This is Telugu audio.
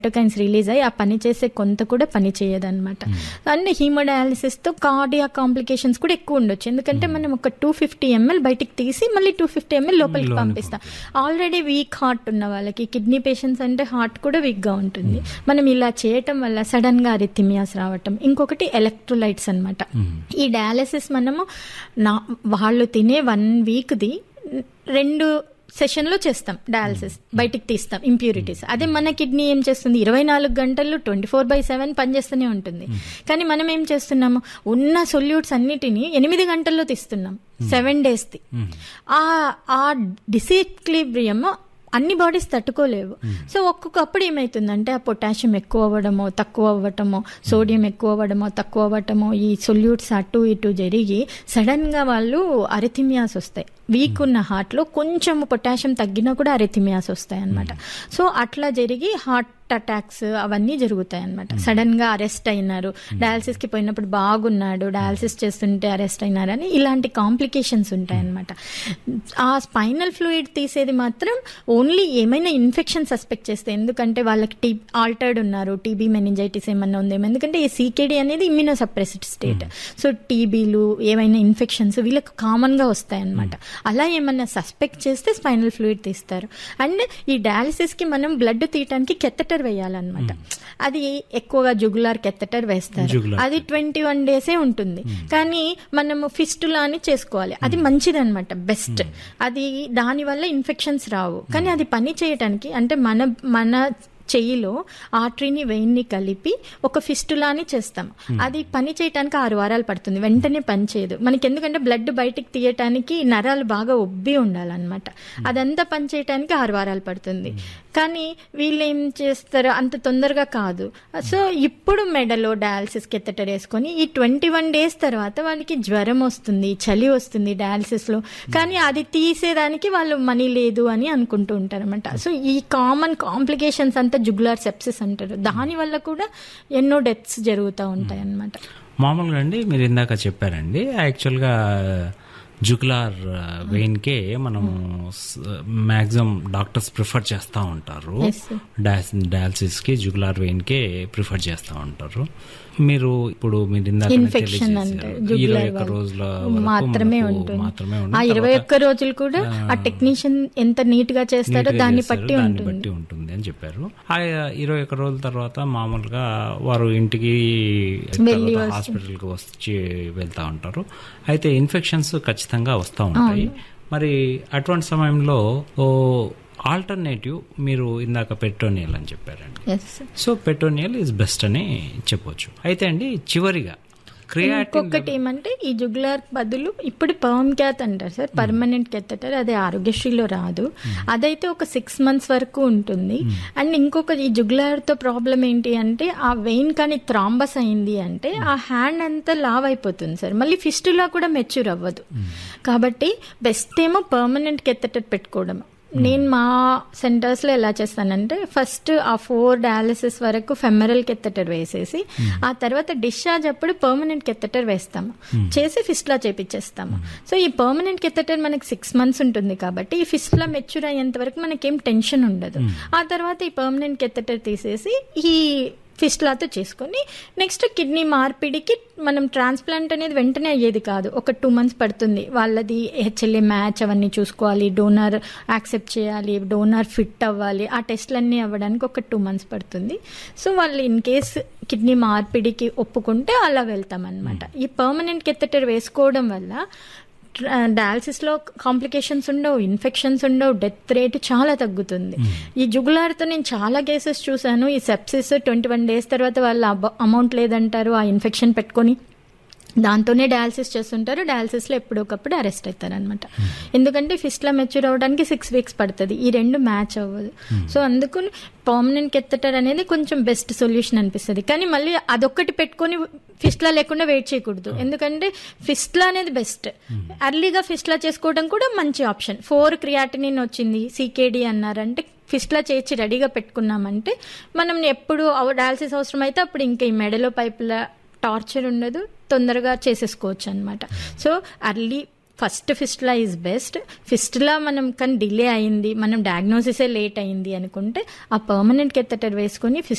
సైటోకైన్స్ రిలీజ్ అయ్యి ఆ పని చేసే కొంత కూడా పని చేయదు అనమాట అండ్ హీమోడయాలిసిస్ తో కార్డియా కాంప్లికేషన్స్ కూడా ఎక్కువ ఉండొచ్చు ఎందుకంటే మనం ఒక టూ ఫిఫ్టీ ఎంఎల్ బయటికి తీసి మళ్ళీ టూ ఫిఫ్టీ ఎంఎల్ లోపలికి పంపిస్తాం ఆల్రెడీ వీక్ హార్ట్ ఉన్న వాళ్ళకి కిడ్నీ పేషెంట్స్ అంటే హార్ట్ కూడా వీక్ గా ఉంటుంది మనం ఇలా చేయటం వల్ల సడన్ గా అరిథిమియాస్ రావటం ఇంకొకటి ఎలక్ట్రోలైట్స్ అన్నమాట ఈ డయాలసిస్ మనము నా వాళ్ళు తినే వన్ వీక్ది రెండు సెషన్ లో చేస్తాం డయాలసిస్ బయటికి తీస్తాం ఇంప్యూరిటీస్ అదే మన కిడ్నీ ఏం చేస్తుంది ఇరవై నాలుగు గంటలు ట్వంటీ ఫోర్ బై సెవెన్ పనిచేస్తూనే ఉంటుంది కానీ మనం ఏం చేస్తున్నాము ఉన్న సొల్యూట్స్ అన్నిటిని ఎనిమిది గంటల్లో తీస్తున్నాం సెవెన్ డేస్ ది ఆ ఆ డిసిక్లిబ్రియం అన్ని బాడీస్ తట్టుకోలేవు సో ఒక్కొక్కప్పుడు ఏమవుతుందంటే ఆ పొటాషియం ఎక్కువ అవ్వడమో తక్కువ అవ్వటమో సోడియం ఎక్కువ అవ్వడమో తక్కువ అవ్వటమో ఈ సొల్యూట్స్ అటు ఇటు జరిగి సడన్ గా వాళ్ళు అరిథిమియాస్ వస్తాయి వీక్ ఉన్న హార్ట్ లో కొంచెం పొటాషియం తగ్గినా కూడా అరిథిమియాస్ వస్తాయి అనమాట సో అట్లా జరిగి హార్ట్ అటాక్స్ అవన్నీ జరుగుతాయి అనమాట సడన్ గా అరెస్ట్ అయినారు డయాలసిస్ కి పోయినప్పుడు బాగున్నాడు డయాలసిస్ చేస్తుంటే అరెస్ట్ అయినారని ఇలాంటి కాంప్లికేషన్స్ ఉంటాయి అనమాట ఆ స్పైనల్ ఫ్లూయిడ్ తీసేది మాత్రం ఓన్లీ ఏమైనా ఇన్ఫెక్షన్ సస్పెక్ట్ చేస్తే ఎందుకంటే వాళ్ళకి టీ ఆల్టర్డ్ ఉన్నారు టీబీ మెనింజైటిస్ ఏమన్నా ఉందేమో ఎందుకంటే ఈ సీకేడీ అనేది ఇమ్యూనో సప్రెస్డ్ స్టేట్ సో టీబీలు ఏమైనా ఇన్ఫెక్షన్స్ వీళ్ళకి కామన్ గా వస్తాయి అనమాట అలా ఏమన్నా సస్పెక్ట్ చేస్తే స్పైనల్ ఫ్లూయిడ్ తీస్తారు అండ్ ఈ డయాలసిస్ కి మనం బ్లడ్ తీయడానికి కెత్తటర్ వేయాలన్నమాట అది ఎక్కువగా జుగులార్ కెత్తటర్ వేస్తారు Jugular అది ట్వంటీ వన్ డేసే ఉంటుంది కానీ మనము ఫిస్టులా అని చేసుకోవాలి అది మంచిది అనమాట బెస్ట్ అది దాని వల్ల ఇన్ఫెక్షన్స్ రావు కానీ అది పని చేయటానికి అంటే మన మన చెయ్యిలో ఆర్టరీని వెయిన్ని కలిపి ఒక ఫిస్టులాని చేస్తాం అది పని చేయటానికి ఆరు వారాలు పడుతుంది వెంటనే పని చేయదు మనకి ఎందుకంటే బ్లడ్ బయటికి తీయటానికి నరాలు బాగా ఉబ్బి ఉండాలన్నమాట అదంతా పని చేయటానికి ఆరు వారాలు పడుతుంది కానీ వీళ్ళు ఏం చేస్తారు అంత తొందరగా కాదు సో ఇప్పుడు మెడలో డయాలసిస్ కెత్తటర్ వేసుకొని ఈ ట్వంటీ వన్ డేస్ తర్వాత వాళ్ళకి జ్వరం వస్తుంది చలి వస్తుంది డయాలసిస్ లో కానీ అది తీసేదానికి వాళ్ళు మనీ లేదు అని అనుకుంటూ ఉంటారు అనమాట సో ఈ కామన్ కాంప్లికేషన్స్ అంతా జుగులార్ సెప్సిస్ అంటారు దాని వల్ల కూడా ఎన్నో డెత్స్ జరుగుతూ ఉంటాయి అనమాట మామూలుగా అండి మీరు ఇందాక చెప్పారండి యాక్చువల్గా జుగులార్ వెయిన్కే మనం మ్యాక్సిమం డాక్టర్స్ ప్రిఫర్ చేస్తూ ఉంటారు Yes, sir. డయాలసిస్కి జుగులార్ వెయిన్కే ప్రిఫర్ చేస్తూ ఉంటారు మీరు ఇప్పుడు మీరు ఇందాక ఇన్ఫెక్షన్ అంటే ఇరవై ఒక్క రోజుల వరకు మాత్రమే మనకు ఉంటుంది మాత్రమే ఆ ఉంటుంది. ఇరవై తర్వాత ఒక్క రోజులు కూడా ఆ టెక్నీషియన్ ఎంత నీట్ గా చేస్తారో నీట్గా దాన్ని చేస్తారు, బట్టి దాన్ని ఉంటుంది బట్టి ఉంటుంది అని చెప్పారు ఆ ఇరవై ఒక్క రోజుల తర్వాత మామూలుగా వారు ఇంటికి వెళ్ళి తర్వాత హాస్పిటల్కి వచ్చి వెళ్తా ఉంటారు అయితే ఇన్ఫెక్షన్స్ ఖచ్చితంగా వస్తూ ఉంటాయి మరి అటువంటి సమయంలో ఓ ఆల్టర్నేటివ్ మీరు ఇందాక పెట్రోనియల్ అని చెప్పారండి yes so peritoneal is best అని చెప్పొచ్చు అయితే అండి చివరిగా క్రియాటిన్ ఇంకొకటి ఏమంటే ఈ జుగులార్ బదులు ఇప్పుడు పర్మ్ క్యాత్ అంటారు సార్ పర్మనెంట్ కెత్తటర్ అది ఆరోగ్యశ్రీలో రాదు అదైతే ఒక సిక్స్ మంత్స్ వరకు ఉంటుంది అండ్ ఇంకొక ఈ జుగులార్ తో ప్రాబ్లం ఏంటి అంటే ఆ వెయిన్ కానీ థ్రాంబస్ అయింది అంటే ఆ హ్యాండ్ అంతా లావ్ అయిపోతుంది సార్ మళ్ళీ ఫిస్టులా కూడా మెచ్యూర్ అవ్వదు కాబట్టి బెస్ట్ ఏమో పర్మనెంట్ కెత్తటర్ పెట్టుకోవడం నేను మా సెంటర్స్ లో ఎలా చేస్తానంటే ఫస్ట్ ఆ ఫోర్ డయాలసిస్ వరకు ఫెమరల్ కెత్తటర్ వేసేసి ఆ తర్వాత డిశ్చార్జ్ అప్పుడు పర్మనెంట్ కెత్తటర్ వేస్తాము చేసి ఫిస్ట్లా చేపించేస్తాము సో ఈ పర్మనెంట్ కెత్తటర్ మనకి సిక్స్ మంత్స్ ఉంటుంది కాబట్టి ఈ ఫిస్ట్లా మెచ్యూర్ అయ్యేంత వరకు మనకేం టెన్షన్ ఉండదు ఆ తర్వాత ఈ పర్మనెంట్ కెత్తటర్ తీసేసి ఈ ఫిస్ట్లాతో చేసుకొని నెక్స్ట్ కిడ్నీ మార్పిడికి మనం ట్రాన్స్ప్లాంట్ అనేది వెంటనే అయ్యేది కాదు ఒక టూ మంత్స్ పడుతుంది వాళ్ళది హెచ్ఎల్ఏ మ్యాచ్ అవన్నీ చూసుకోవాలి డోనర్ యాక్సెప్ట్ చేయాలి డోనర్ ఫిట్ అవ్వాలి ఆ టెస్ట్లన్నీ అవ్వడానికి ఒక టూ మంత్స్ పడుతుంది సో వాళ్ళు ఇన్ కేస్ కిడ్నీ మార్పిడికి ఒప్పుకుంటే అలా వెళ్తాం అనమాట ఈ పర్మనెంట్ కెత్తటర్ వేసుకోవడం వల్ల డయాలసిస్ లో కాంప్లికేషన్స్ ఉండవు ఇన్ఫెక్షన్స్ ఉండవు డెత్ రేట్ చాలా తగ్గుతుంది ఈ జుగులార్తో నేను చాలా కేసెస్ చూశాను ఈ సెప్సిస్ ట్వంటీ వన్ డేస్ తర్వాత వాళ్ళ అమౌంట్ లేదంటారు ఆ ఇన్ఫెక్షన్ పెట్టుకొని దాంతోనే డయాలసిస్ చేస్తుంటారు డయాలసిస్ లో ఎప్పుడొకప్పుడు అరెస్ట్ అవుతారు అనమాట ఎందుకంటే ఫిస్ట్లా మెచ్యూర్ అవ్వడానికి సిక్స్ వీక్స్ పడుతుంది ఈ రెండు మ్యాచ్ అవ్వదు సో అందుకు పర్మనెంట్ కెత్తటర్ అనేది కొంచెం బెస్ట్ సొల్యూషన్ అనిపిస్తుంది కానీ మళ్ళీ అదొక్కటి పెట్టుకొని ఫిస్ట్లా లేకుండా వెయిట్ చేయకూడదు ఎందుకంటే ఫిస్ట్లా అనేది బెస్ట్ అర్లీగా ఫిస్ట్లా చేసుకోవడం కూడా మంచి ఆప్షన్ ఫోర్ క్రియాటినిన్ వచ్చింది సీకేడి అన్నారంటే ఫిస్ట్లా చేర్చి రెడీగా పెట్టుకున్నామంటే మనం ఎప్పుడు డయాలసిస్ అవసరం అయితే అప్పుడు ఇంకా ఈ మెడలో పైపుల టార్చర్ ఉండదు తొందరగా చేసేసుకోవచ్చు అనమాట so early first fistula is best fistula మనం కానీ డిలే అయింది మనం డయాగ్నోసిసే లేట్ అయింది అనుకుంటే ఆ పర్మనెంట్ కెథెటర్ వేసుకొని